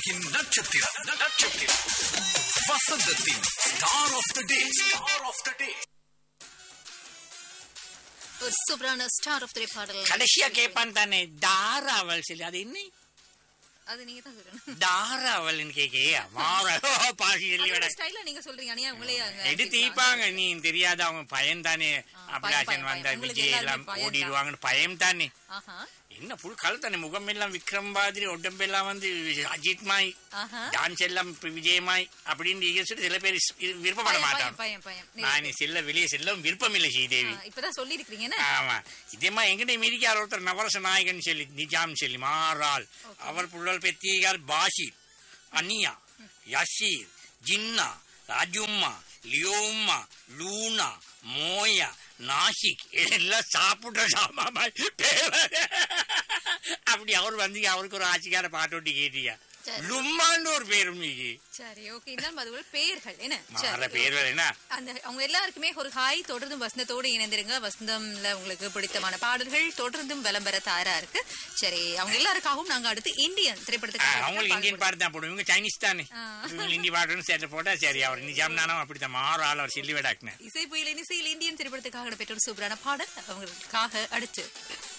உலகின் நட்சத்திரம் நட்சத்திரம் வசந்தத்தின் star of the day star of the day ஒரு சூப்பரான ஸ்டார் ஆஃப் த்ரீ பாடல் கடைசியா கேட்பான் தானே தாராவல் சொல்லி அது என்ன அது நீங்க தான் சொல்லணும் தாராவல்னு கேக்கே மாற பாசி சொல்லி விட ஸ்டைல நீங்க சொல்றீங்க அனியா உங்களே அங்க எடுத்து தீப்பாங்க நீ தெரியாத அவங்க பயம் தானே அபிலாஷன் பயம், வந்த பயம். உங்களுக்கு விஜய் எல்லாம் எல்லாருமே பயம் ஓடிடுவாங்கன்னு பயம் தானே ஆஹா என்ன புல் கழுத்தானே முகம் எல்லாம் விக்ரம் மாதிரி உடம்பெல்லாம் வந்து அஜித் மாய் ஆஹா டான்ஸ் எல்லாம் இப்ப விஜய் மாய் அப்படின்னு நீங்க சொல்லி சில பேர் இஸ்- இது விருப்பப்பட பயம், மாட்டாங்க பயம் பயம் பயம் நான் இனி செல்ல வெளியே செல்லும் விருப்பம் இல்லை ஸ்ரீதேவி ஆ, இப்பதான் சொல்லி இருக்கீங்க ஆமா இதேமா எங்கிட்ட மீதிக்கார் ஒருத்தர் நவரச நாயகன் சொல்லி நிஜாம் சொல்லி மாறால் அவர் புள்ளல் பெத்தியார் பாஷி அனியா யஷீர் ஜின்னா ராஜும்மா லியோம்மா லூனா மோயா நாசிக் இதெல்லாம் சாப்பிட்ட சாமாமா அப்படி அவர் வந்து அவருக்கு ஒரு ஆட்சிக்கார பாட்டு ஒட்டி கேட்டியா சரி. லும்மான்னு ஒரு பேரும் நீங்க சரி ஓகே இருந்தாலும் அது ஒரு பெயர்கள் என்ன மாற சரி, பேர் என்ன அந்த அவங்க எல்லாருக்குமே ஒரு ஹாய் தொடர்ந்து வசந்தத்தோடு இணைந்திருங்க வசந்தம்ல உங்களுக்கு பிடித்தமான பாடல்கள் தொடர்ந்தும் விளம்பர தாரா இருக்கு சரி அவங்க எல்லாருக்காகவும் நாங்க அடுத்து இந்தியன் ஆ, திரைப்படத்துக்கு அவங்களுக்கு இந்தியன் பாட்டு தான் போடுவோம் இவங்க சைனீஸ் தானே ஆ. இவங்க ஹிந்தி பாட்டுன்னு சேர்த்து போட்டா சரி அவர் நிஜாம் நானும் அப்படித்தான் மாறு ஆள் அவர் சில்லி விடாக்குனேன் இசை புயலின் இசையில் இந்தியன் திரைப்படத்துக்காக பெற்ற ஒரு சூப்பரான பாடல் அவங்களுக்காக அடுத்து